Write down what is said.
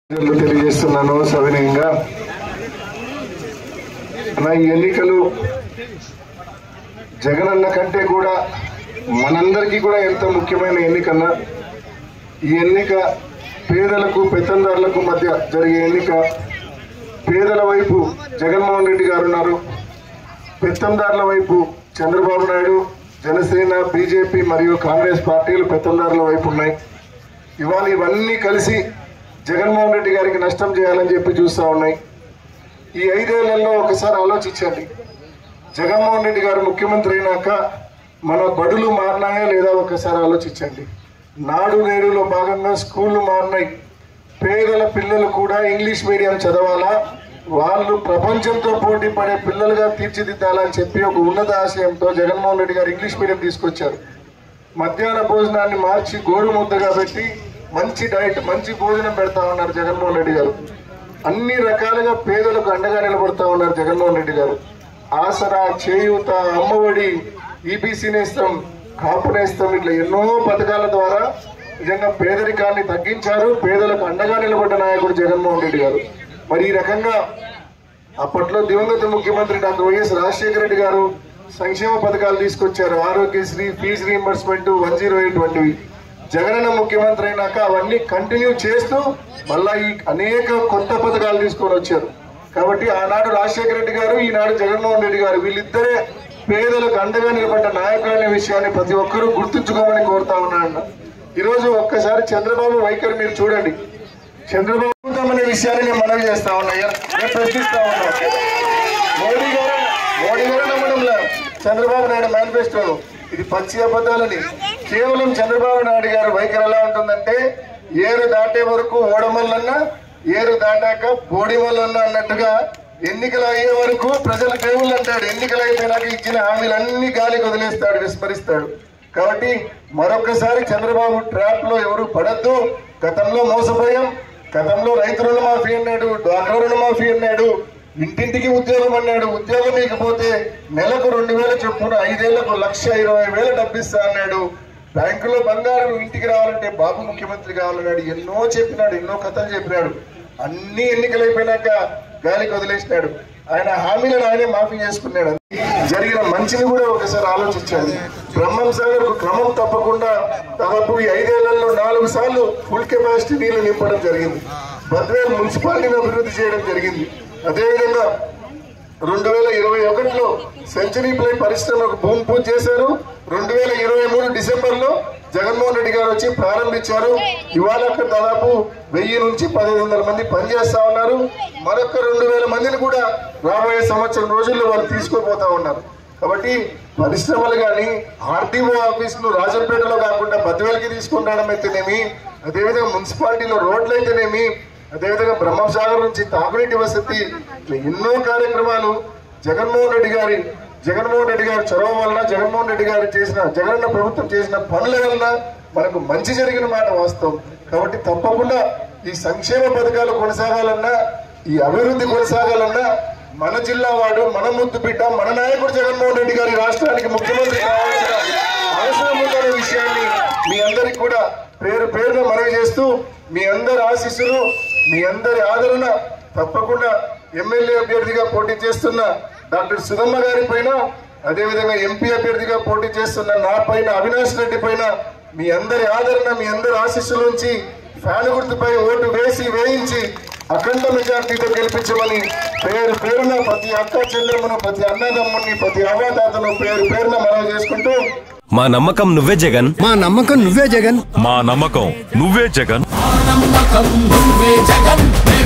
ప్రజలు తెలియజేస్తున్నాను సవినయంగా నా ఈ ఎన్నికలు జగనన్న కంటే కూడా మనందరికీ కూడా ఎంతో ముఖ్యమైన ఎన్నికన్నా ఈ ఎన్నిక పేదలకు పెత్తందారులకు మధ్య జరిగే ఎన్నిక పేదల వైపు జగన్మోహన్ రెడ్డి గారు ఉన్నారు పెత్తందారుల వైపు చంద్రబాబు నాయుడు జనసేన బీజేపీ మరియు కాంగ్రెస్ పార్టీలు పెత్తందారుల వైపు ఉన్నాయి ఇవాళ ఇవన్నీ కలిసి జగన్మోహన్ రెడ్డి గారికి నష్టం చేయాలని చెప్పి చూస్తూ ఉన్నాయి ఈ ఐదేళ్లలో ఒకసారి ఆలోచించండి జగన్మోహన్ రెడ్డి గారు ముఖ్యమంత్రి అయినాక మన బడులు మారినాయా లేదా ఒకసారి ఆలోచించండి నాడు నేడులో భాగంగా స్కూళ్ళు మారినాయి పేదల పిల్లలు కూడా ఇంగ్లీష్ మీడియం చదవాలా వాళ్ళు ప్రపంచంతో పోటీ పడే పిల్లలుగా తీర్చిదిద్దాలని చెప్పి ఒక ఉన్నత ఆశయంతో జగన్మోహన్ రెడ్డి గారు ఇంగ్లీష్ మీడియం తీసుకొచ్చారు మధ్యాహ్న భోజనాన్ని మార్చి గోరు ముద్దగా పెట్టి మంచి డైట్ మంచి భోజనం పెడతా ఉన్నారు జగన్మోహన్ రెడ్డి గారు అన్ని రకాలుగా పేదలకు అండగా నిలబడతా ఉన్నారు జగన్మోహన్ రెడ్డి గారు ఆసరా చేయూత అమ్మఒడి ఈబీసీ నేస్తం కాపు నేస్తం ఇట్లా ఎన్నో పథకాల ద్వారా నిజంగా పేదరికాన్ని తగ్గించారు పేదలకు అండగా నిలబడ్డ నాయకుడు జగన్మోహన్ రెడ్డి గారు మరి ఈ రకంగా అప్పట్లో దివంగత ముఖ్యమంత్రి డాక్టర్ వైఎస్ రాజశేఖర రెడ్డి గారు సంక్షేమ పథకాలు తీసుకొచ్చారు Aarogyasri fee reimbursement one zero eight వంటివి జగనన్న ముఖ్యమంత్రి అయినాక అవన్నీ కంటిన్యూ చేస్తూ మళ్ళా ఈ అనేక కొత్త పథకాలు తీసుకొని వచ్చారు కాబట్టి ఆనాడు రాజశేఖర రెడ్డి గారు ఈనాడు జగన్మోహన్ రెడ్డి గారు వీళ్ళిద్దరే పేదలకు అండగా నిలబడ్డ నాయకులు అనే విషయాన్ని ప్రతి ఒక్కరూ గుర్తుంచుకోమని కోరుతా ఉన్నాను ఈరోజు ఒక్కసారి చంద్రబాబు వైఖరి మీరు చూడండి చంద్రబాబు అనే విషయాన్ని నేను మనవి చేస్తా ఉన్నా నేను ప్రశ్నిస్తా ఉన్నా మోడీ గారు మోడీ గారు నమ్మడంలా చంద్రబాబు నాయుడు మేనిఫెస్టో ఇది పచ్చి అబద్ధాలని కేవలం చంద్రబాబు నాయుడు గారు వైఖరి ఎలా ఉంటుందంటే ఏరు దాటే వరకు ఓడమల్లన్నా ఏరు దాటాక బోడిమల్లన్నా అన్నట్టుగా ఎన్నికలు అయ్యే వరకు ప్రజల దేవుళ్ళు అంటాడు ఎన్నికలు అయిపోయినాక ఇచ్చిన హామీలన్నీ గాలికి వదిలేస్తాడు విస్మరిస్తాడు కాబట్టి మరొకసారి చంద్రబాబు ట్రాప్ లో ఎవరు పడద్దు గతంలో మోసపోయాం గతంలో రైతు రుణమాఫీ అన్నాడు డ్వాక్రా రుణమాఫీ అన్నాడు ఇంటింటికి ఉద్యోగం అన్నాడు ఉద్యోగం ఇకపోతే నెలకు రెండు వేల చొప్పున ఐదేళ్లకు లక్ష ఇరవై వేల డబ్బిస్తా అన్నాడు బ్యాంకులో బంగారం ఇంటికి రావాలంటే బాబు ముఖ్యమంత్రి కావాలన్నాడు ఎన్నో చెప్పినాడు ఎన్నో కథలు చెప్పినాడు అన్ని ఎన్నికలు అయిపోయినాక గాలికి వదిలేసినాడు ఆయన హామీలను ఆయనే మాఫీ చేసుకున్నాడు జరిగిన మంచిని కూడా ఒకసారి ఆలోచించాలి బ్రహ్మం సాగర్ కు క్రమం తప్పకుండా దాదాపు ఈ ఐదేళ్లలో నాలుగు సార్లు ఫుల్ కెపాసిటీ నీళ్లు నింపడం జరిగింది బద్వేల్ మున్సిపాలిటీని అభివృద్ధి చేయడం జరిగింది అదేవిధంగా రెండు వేల ఇరవై ఒకటిలో సెంచరీ ప్లే పరిశ్రమకు భూమి పూజ చేశారు రెండు వేల ఇరవై మూడు డిసెంబర్ లో జగన్మోహన్ రెడ్డి గారు వచ్చి ప్రారంభించారు ఇవాళ అక్కడ దాదాపు వెయ్యి నుంచి పదిహేను వందల మంది పనిచేస్తా ఉన్నారు మరొక రెండు వేల మందిని కూడా రాబోయే సంవత్సరం రోజుల్లో వాళ్ళు తీసుకోపోతా ఉన్నారు కాబట్టి పరిశ్రమలు కానీ ఆర్డీఓ ఆఫీసులు రాజంపేటలో కాకుండా బద్వేలకి తీసుకుని రావడం అయితేనేమి అదేవిధంగా మున్సిపాలిటీలో రోడ్లు అయితేనేమి అదేవిధంగా బ్రహ్మసాగర్ నుంచి తాగునీటి వసతి ఇట్లా ఎన్నో కార్యక్రమాలు జగన్మోహన్ రెడ్డి గారి జగన్మోహన్ రెడ్డి గారి చొరవ వలన జగన్మోహన్ రెడ్డి గారు చేసిన జగనన్న ప్రభుత్వం చేసిన పనుల వలన మనకు మంచి జరిగిన మాట వాస్తవం కాబట్టి తప్పకుండా ఈ సంక్షేమ పథకాలు కొనసాగాలన్నా ఈ అభివృద్ధి కొనసాగాలన్నా మన జిల్లా వాడు మన ముద్దు బిడ్డ మన నాయకుడు జగన్మోహన్ రెడ్డి గారి రాష్ట్రానికి ముఖ్యమంత్రి కావాల్సిన అవసరం ఉందనే విషయాన్ని మీ అందరికి కూడా పేరు పేరున మనవి చేస్తూ మీ అందరి ఆశీస్సులు మీ అందరి ఆదరణ తప్పకుండా ఎమ్మెల్యే అభ్యర్థిగా పోటీ చేస్తున్న డాక్టర్ సుధమ్మ గారి పైన అదేవిధంగా ఎంపీ అభ్యర్థిగా పోటీ చేస్తున్న నా పైన అవినాష్ రెడ్డి పైన మీ అందరి ఆదరణ మీ అందరి ఆశీస్సుల నుంచి ఫ్యాన్ గుర్తుపై ఓటు వేసి వేయించి అఖండ మెజార్టీతో గెలిపించమని పేరు పేరున ప్రతి అక్క చెల్లెమ్మను ప్రతి అన్నదమ్ముని ప్రతి అవ్వదాతను పేరు పేరున మనవి చేసుకుంటూ మా నమ్మకం నువ్వే జగన్ మా నమ్మకం నువ్వే జగన్ మా నమ్మకం నువ్వే జగన్ నమ్మకం నువ్వే జగన్